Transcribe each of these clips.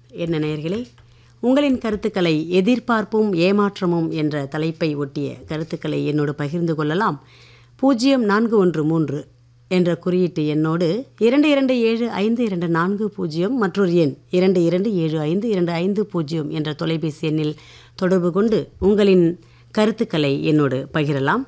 என்ன நேயர்களே உங்களின் கருத்துக்களை எதிர்பார்ப்பும் ஏமாற்றமும் என்ற தலைப்பை ஒட்டிய கருத்துக்களை என்னோடு பகிர்ந்து கொள்ளலாம் பூஜ்ஜியம் நான்கு ஒன்று மூன்று என்ற குறியீட்டு எண்ணோடு இரண்டு இரண்டு ஏழு ஐந்து இரண்டு நான்கு பூஜ்ஜியம் மற்றொரு எண் இரண்டு இரண்டு ஏழு ஐந்து இரண்டு ஐந்து பூஜ்ஜியம் என்ற தொலைபேசி எண்ணில் தொடர்பு கொண்டு உங்களின் கருத்துக்களை என்னோடு பகிரலாம்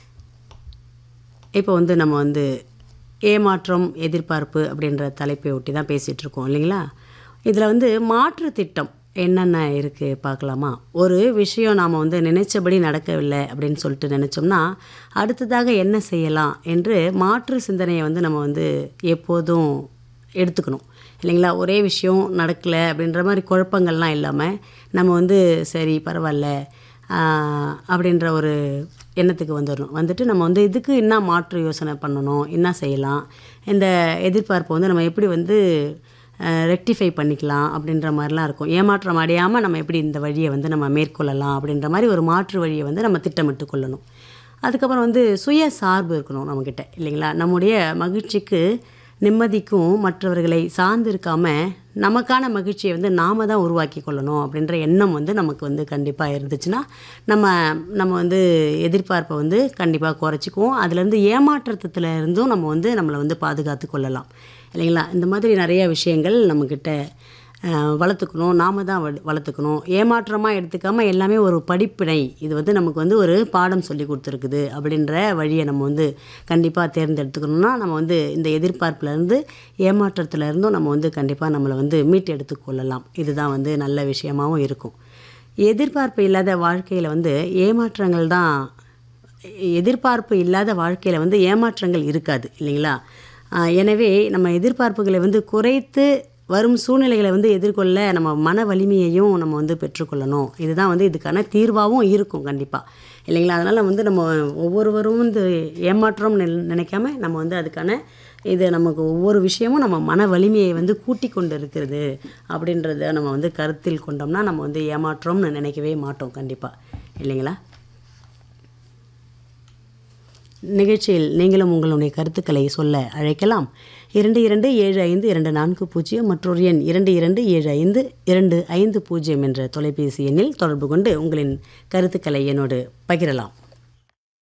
இப்போ வந்து நம்ம வந்து ஏமாற்றம் எதிர்பார்ப்பு அப்படின்ற தலைப்பை ஒட்டி தான் பேசிகிட்டு இருக்கோம் இல்லைங்களா இதில் வந்து மாற்று திட்டம் என்னென்ன இருக்குது பார்க்கலாமா ஒரு விஷயம் நாம் வந்து நினைச்சபடி நடக்கவில்லை அப்படின்னு சொல்லிட்டு நினச்சோம்னா அடுத்ததாக என்ன செய்யலாம் என்று மாற்று சிந்தனையை வந்து நம்ம வந்து எப்போதும் எடுத்துக்கணும் இல்லைங்களா ஒரே விஷயம் நடக்கலை அப்படின்ற மாதிரி குழப்பங்கள்லாம் இல்லாமல் நம்ம வந்து சரி பரவாயில்ல ஆஹ், அப்படின்ற ஒரு எண்ணத்துக்கு வந்துடணும் வந்துட்டு நம்ம வந்து இதுக்கு என்ன மாற்று யோசனை பண்ணணும் என்ன செய்யலாம் இந்த எதிர்பார்ப்பை வந்து நம்ம எப்படி வந்து ரெக்டிஃபை பண்ணிக்கலாம் அப்படின்ற மாதிரிலாம் இருக்கும் ஏமாற்றம் அடையாமல் நம்ம எப்படி இந்த வழியை வந்து நம்ம மேற்கொள்ளலாம் அப்படின்ற மாதிரி ஒரு மாற்று வழியை வந்து நம்ம திட்டமிட்டு கொள்ளணும் அதுக்கப்புறம் வந்து சுய சார்பு இருக்கணும் நம்மக்கிட்ட இல்லைங்களா நம்முடைய மகிழ்ச்சிக்கு நிம்மதிக்கும் மற்றவர்களை சார்ந்து இருக்காம நமக்கான மகிழ்ச்சியை வந்து நாம தான் உருவாக்கி கொள்ளணும் அப்படின்ற எண்ணம் வந்து நமக்கு வந்து கண்டிப்பாக இருந்துச்சுன்னா நம்ம நம்ம வந்து எதிர்பார்ப்பை வந்து கண்டிப்பாக குறைச்சிக்குவோம் அதுலேருந்து ஏமாற்றத்துல இருந்தும் நம்ம வந்து நம்மளை வந்து பாதுகாத்து கொள்ளலாம் இல்லைங்களா இந்த மாதிரி நிறைய விஷயங்கள் நம்மக்கிட்ட அஹ், வளர்த்துக்கணும் நாம தான் வள- வளர்த்துக்கணும் ஏமாற்றமாக எடுத்துக்காமல் எல்லாமே ஒரு படிப்பினை இது வந்து நமக்கு வந்து ஒரு பாடம் சொல்லி கொடுத்துருக்குது அப்படின்ற வழியை நம்ம வந்து கண்டிப்பாக தேர்ந்தெடுத்துக்கணும்னா நம்ம வந்து இந்த எதிர்பார்ப்புலேருந்து ஏமாற்றத்துலேருந்தும் நம்ம வந்து கண்டிப்பாக நம்மளை வந்து மீட்டு எடுத்துக்கொள்ளலாம் இதுதான் வந்து நல்ல விஷயமாவும் இருக்கும் எதிர்பார்ப்பு இல்லாத வாழ்க்கையில் வந்து ஏமாற்றங்கள் தான் எதிர்பார்ப்பு இல்லாத வாழ்க்கையில் வந்து ஏமாற்றங்கள் இருக்காது இல்லைங்களா ஆஹ் எனவே நம்ம எதிர்பார்ப்புகளை வந்து குறைத்து வரும் சூழ்நிலைகளை வந்து எதிர்கொள்ள நம்ம மன வலிமையையும் நம்ம வந்து பெற்றுக்கொள்ளணும் இதுதான் வந்து இதுக்கான தீர்வாகவும் இருக்கும் கண்டிப்பாக இல்லைங்களா அதனால் வந்து நம்ம ஒவ்வொருவரும் வந்து ஏமாற்றம் நில்- நினைக்காம நம்ம வந்து அதுக்கான இது நமக்கு ஒவ்வொரு விஷயமும் நம்ம மன வலிமையை வந்து கூட்டி கொண்டு இருக்கிறது அப்படின்றத நம்ம வந்து கருத்தில் கொண்டோம்னா நம்ம வந்து ஏமாற்றம்னு நினைக்கவே மாட்டோம் கண்டிப்பாக இல்லைங்களா நிகழ்ச்சியில் நீங்களும் உங்களுடைய கருத்துக்களை சொல்ல அழைக்கலாம் இரண்டு இரண்டு ஏழு ஐந்து இரண்டு நான்கு பூஜ்ஜியம் மற்றொரு எண் இரண்டு இரண்டு ஏழு ஐந்து இரண்டு ஐந்து பூஜ்ஜியம் என்ற தொலைபேசி எண்ணில் தொடர்பு கொண்டு உங்களின் கருத்துக்களை என்னோடு பகிரலாம்